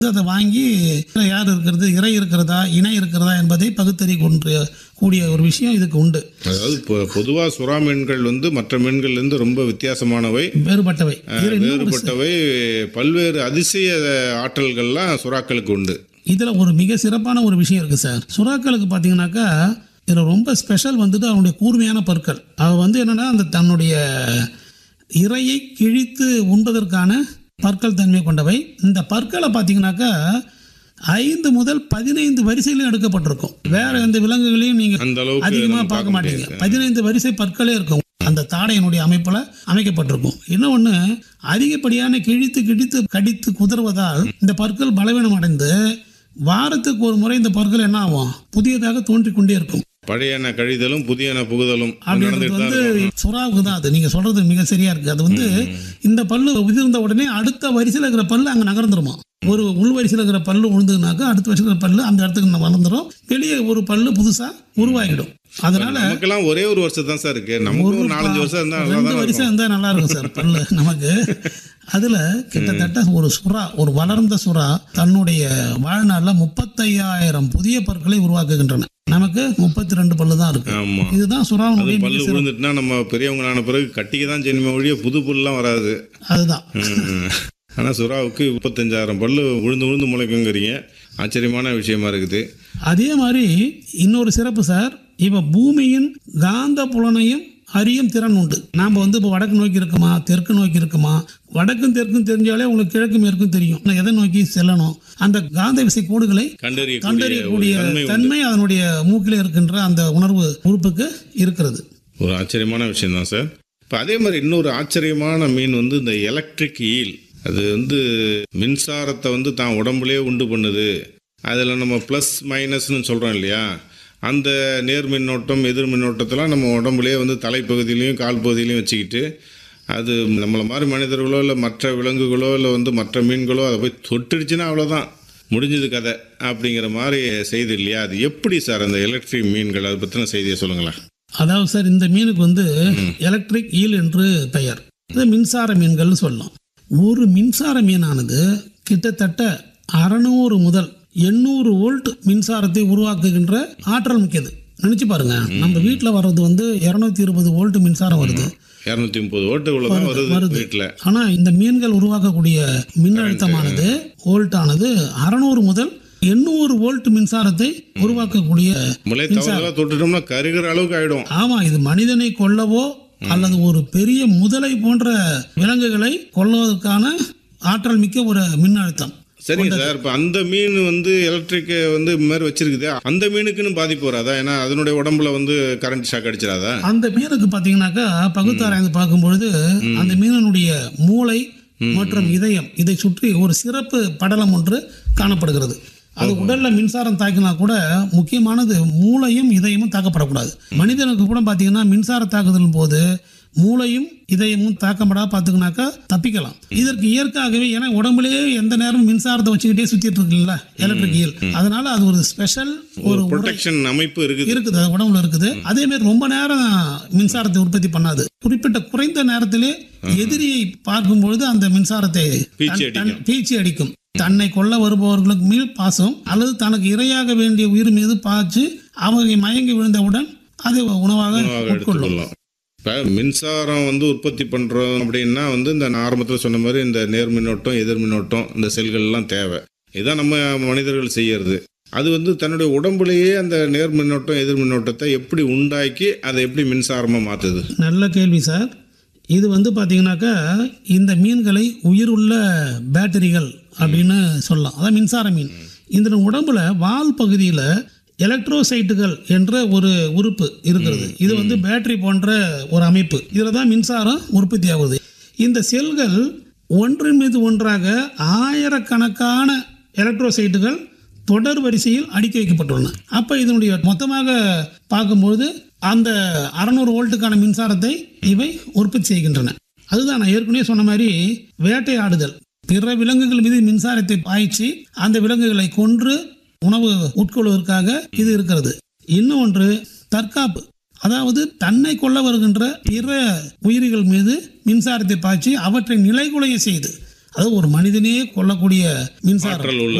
அதை வாங்கி யார் இருக்கிறது இறை இருக்கிறதா இணை இருக்கிறதா என்பதை பகுத்தறி கொண்டு கூடிய ஒரு விஷயம் இதுக்கு உண்டு அதாவது பொ- பொதுவா சுறா மீன்கள் வந்து மற்ற மீன்கள்ல இருந்து ரொம்ப வித்தியாசமானவை வேறுபட்டவை இதுல இன்னும் ஒரு வேறுபட்டவை பல்வேறு அதிசய ஆற்றல்கள்லாம் சுறாக்களுக்கு உண்டு இதில் ஒரு மிக சிறப்பான ஒரு விஷயம் இருக்குது சார் சுறாக்களுக்கு பார்த்தீங்கன்னாக்கா இதில் ரொம்ப ஸ்பெஷல் வந்துட்டு அவனுடைய கூர்மையான பற்கள் அவ வந்து என்னென்னா அந்த தன்னுடைய இரையை கிழித்து உண்பதற்கான பற்கள் தன்மை கொண்டவை இந்த பற்களை பார்த்தீங்கன்னாக்கா ஐந்து முதல் பதினைந்து வரிசையிலும் எடுக்கப்பட்டிருக்கும் வேற எந்த விலங்குகளையும் நீங்கள் அந்த அளவுக்கு அதிகமாக நம்ம பார்க்க மாட்டீங்க பதினைந்து வரிசை பற்களே இருக்கும் அந்த தாடையினுடைய அமைப்பில் அமைக்கப்பட்டிருக்கும் இன்னொன்று அதிகப்படியான கிழித்து கிழித்து கடித்து குதறுவதால் இந்த பற்கள் பலவீனம் அடைந்து வாரத்துக்கு ஒரு முறை இந்த பற்கள் என்ன ஆகும் புதியதாக தோன்றிக் கொண்டே இருக்கும் பழையன கழிதலும் புதியன புகுதலும் அப்படின்றது நடந்துட்டு தான் வந்து இருக்கும். சுறாவுக்கு தான் அது நீங்க சொல்றது மிக சரியா இருக்கு அது வந்து இந்த பல்லு உதிர்ந்த உடனே அடுத்த வரிசையில் இருக்கிற பல்லு அங்க நகர்ந்துருமா ஒரு உள் வரிசையில் இருக்கிற பல்லு உழுந்ததுனாக்கா அடுத்த வரிசையில் இருக்கிற பல்லு அந்த இடத்துக்கு வளர்ந்துரும் வெளியே ஒரு பல்லு புதுசா உருவாகிடும் அதனால நமக்கெல்லாம் ஒரே ஒரு வருஷம் தான் சார் இருக்கு நமக்கு ஒரு நாலஞ்சு வருஷம் இருந்தா நல்லா ரெண்டு தான் வருஷம் இருக்கும் இருந்தால் நல்லா இருக்கும் சார் பல்லு நமக்கு அதுல கிட்டத்தட்ட ஒரு சுறா ஒரு வளர்ந்த சுறா தன்னுடைய வாழ்நாளில் முப்பத்தையாயிரம் புதிய பற்களை உருவாக்குகின்றன நமக்கு முப்பத்தி ரெண்டு பல்லு தான் இருக்கு ஆமா இதுதான் சுறாவினுடைய மிக பல்லு சிறப்பு. விழுந்துட்டுனா நம்ம பெரியவங்களான பிறகு கட்டிக்க தான் ஜென்ம ஒழிய புது புல்லாம் வராது அதுதான் ம். ஆனா சுறாவுக்கு முப்பத்தஞ்சாயிரம் பல்லு விழுந்து விழுந்து முளைக்குங்கிறீங்க ஆச்சரியமான விஷயமா இருக்குது அதே மாதிரி இன்னொரு சிறப்பு சார் இப்ப பூமியின் காந்த புலனையும் அறியும் திறன் உண்டு நாம் வந்து இப்போ வடக்கு நோக்கி இருக்குமா தெற்கு நோக்கி இருக்குமா வடக்கும் தெற்கும் தெரிஞ்சாலே உங்களுக்கு கிழக்கு மேற்கும் தெரியும் நான் எதை நோக்கி செல்லணும் அந்த காந்த விசை கோடுகளை கண்டறியக்கூடிய ஒரு கண்டறியக்கூடிய தன்மை உண்டு. தன்மை அதனுடைய மூக்கில் இருக்கின்ற அந்த உணர்வு உறுப்புக்கு இருக்கிறது ஒரு ஆச்சரியமான விஷயம் தான் சார் இப்போ அதே மாதிரி இன்னொரு ஆச்சரியமான மீன் வந்து இந்த எலக்ட்ரிக் ஈல் அது வந்து மின்சாரத்தை வந்து தான் உடம்புலயே உண்டு பண்ணுது அதில் நம்ம ப்ளஸ் மைனஸ்னு சொல்கிறோம் இல்லையா அந்த நேர் மின்னோட்டம் எதிர் மின்னோட்டத்தெல்லாம் நம்ம உடம்புலயே வந்து தலைப்பகுதியிலையும் கால் பகுதியிலையும் வச்சுக்கிட்டு அது நம்மளை மாதிரி மனிதர்களோ இல்லை மற்ற விலங்குகளோ இல்லை வந்து மற்ற மீன்களோ அதை போய் தொட்டுடுச்சுன்னா அவ்வளோதான் முடிஞ்சது கதை அப்படிங்கிற மாதிரி செய்தி இல்லையா அது எப்படி சார் அந்த எலக்ட்ரிக் மீன்கள் அதை பற்றின செய்தியை சொல்லுங்களேன் அதாவது சார் இந்த மீனுக்கு வந்து எலக்ட்ரிக் ஈல் என்று பெயர் இது மின்சார மீன்கள்னு சொல்லலாம் ஒரு மின்சார மீனானது கிட்டத்தட்ட அறநூறு முதல் எண்ணூறு வோல்ட் மின்சாரத்தை உருவாக்குகின்ற ஆற்றல் மிக்கது நினைச்சு பாருங்க நம்ம வீட்டில் வர்றது வந்து இருநூத்தி இருபது வோல்ட் மின்சாரம் வருது இரநூத்தி முப்பது ஓட்டுக்குள்ள தான் வருது வருது. வீட்டில் ஆனா இந்த மீன்கள் உருவாக்கக்கூடிய மின்னழுத்தமானது வோல்ட் ஆனது அறநூறு முதல் எண்ணூறு வோல்ட் மின்சாரத்தை உருவாக்கக்கூடிய முளை தவறுதலாக தொட்டுட்டோம்னா கருகிற அளவுக்கு ஆயிடும் ஆமா இது மனிதனை கொல்லவோ அல்லது ஒரு பெரிய முதலை போன்ற விலங்குகளை கொல்வதற்கான ஆற்றல் மிக்க ஒரு மின்னழுத்தம் சரிங்க சார் இப்போ அந்த மீன் வந்து எலக்ட்ரிக் வந்து இந்த மாதிரி வச்சிருக்குது அந்த மீனுக்குன்னு பாதிப்பு வராதா ஏன்னா அதனுடைய உடம்புல வந்து கரண்ட் ஷாக் அடிச்சிடாதா அந்த மீனுக்கு பாத்தீங்கன்னாக்கா பகுத்தாராய்ந்து பார்க்கும்பொழுது அந்த மீனினுடைய மூளை மற்றும் இதயம் இதை சுற்றி ஒரு சிறப்பு படலம் ஒன்று காணப்படுகிறது அது உடல்ல மின்சாரம் தாக்கினா கூட முக்கியமானது மூளையும் இதயமும் தாக்கப்படக்கூடாது மனிதனுக்கு கூட பாத்தீங்கன்னா மின்சார தாக்குதல் போது மூளையும் இதயமும் தாக்கப்படா பார்த்துக்கினாக்கா தப்பிக்கலாம் இதற்கு இயற்கையாகவே ஏன்னா உடம்புலயே எந்த நேரமும் மின்சாரத்தை வச்சுக்கிட்டே சுத்திட்டு இருக்குல்ல எலக்ட்ரிக் ஈல் அதனால அது ஒரு ஸ்பெஷல் ஒரு உரை- ப்ரொடெக்ஷன் அமைப்பு இருக்குது இருக்குது அது உடம்புல இருக்குது அதே மாதிரி ரொம்ப நேரம் மின்சாரத்தை உற்பத்தி பண்ணாது குறிப்பிட்ட குறைந்த நேரத்திலே எதிரியை பார்க்கும் பொழுது அந்த மின்சாரத்தை பீச்சி தன்- தன்- பீச்சி அடிக்கும் தன்னை கொல்ல வருபவர்களுக்கு மேல் பாசம் அல்லது தனக்கு இரையாக வேண்டிய உயிர் மீது பாய்ச்சி அவங்க மயங்கி விழுந்தவுடன் அதை உணவாக உணவாக உட்கொள்ளும் எடுத்துக்கொள்ளும் இப்போ மின்சாரம் வந்து உற்பத்தி பண்ணுறோம் அப்படின்னா வந்து இந்த நான் ஆரம்பத்தில் சொன்ன மாதிரி இந்த நேர் மின்னோட்டம் எதிர் மின்னோட்டம் இந்த செல்கள்லாம் தேவை இதுதான் நம்ம மனிதர்கள் செய்யறது அது வந்து தன்னுடைய உடம்புலேயே அந்த நேர் மின்னோட்டம் எதிர் மின்னோட்டத்தை எப்படி உண்டாக்கி அதை எப்படி மின்சாரமாக மாற்றுது நல்ல கேள்வி சார் இது வந்து பார்த்தீங்கன்னாக்கா இந்த மீன்களை உயிருள்ள பேட்டரிகள் அப்படின்னு சொல்லலாம் அதான் மின்சார மீன் இந்த உடம்புல வால் பகுதியில் எலக்ட்ரோசைட்டுகள் என்ற ஒரு உறுப்பு இருக்கிறது இது வந்து பேட்டரி போன்ற ஒரு அமைப்பு இதில் தான் மின்சாரம் உற்பத்தி ஆகுது இந்த செல்கள் ஒன்றின் மீது ஒன்றாக ஆயிரக்கணக்கான எலக்ட்ரோசைட்டுகள் தொடர் வரிசையில் அடுக்கி வைக்கப்பட்டுள்ளன அப்போ இதனுடைய மொத்தமாக பார்க்கும்போது அந்த அறநூறு வோல்ட்டுக்கான மின்சாரத்தை இவை உற்பத்தி செய்கின்றன அதுதான் நான் ஏற்கனவே சொன்ன மாதிரி வேட்டையாடுதல் பிற விலங்குகள் மீது மின்சாரத்தை பாய்ச்சி அந்த விலங்குகளை கொன்று உணவு உட்கொள்வதற்காக இது இருக்கிறது இன்னொன்று தற்காப்பு அதாவது தன்னை கொல்ல வருகின்ற பிற உயிரிகள் மீது மின்சாரத்தை பாய்ச்சி அவற்றை நிலைகுலைய செய்து அதாவது ஒரு மனிதனே கொல்லக்கூடிய மின்சாரம் ஆற்றல் உள்ள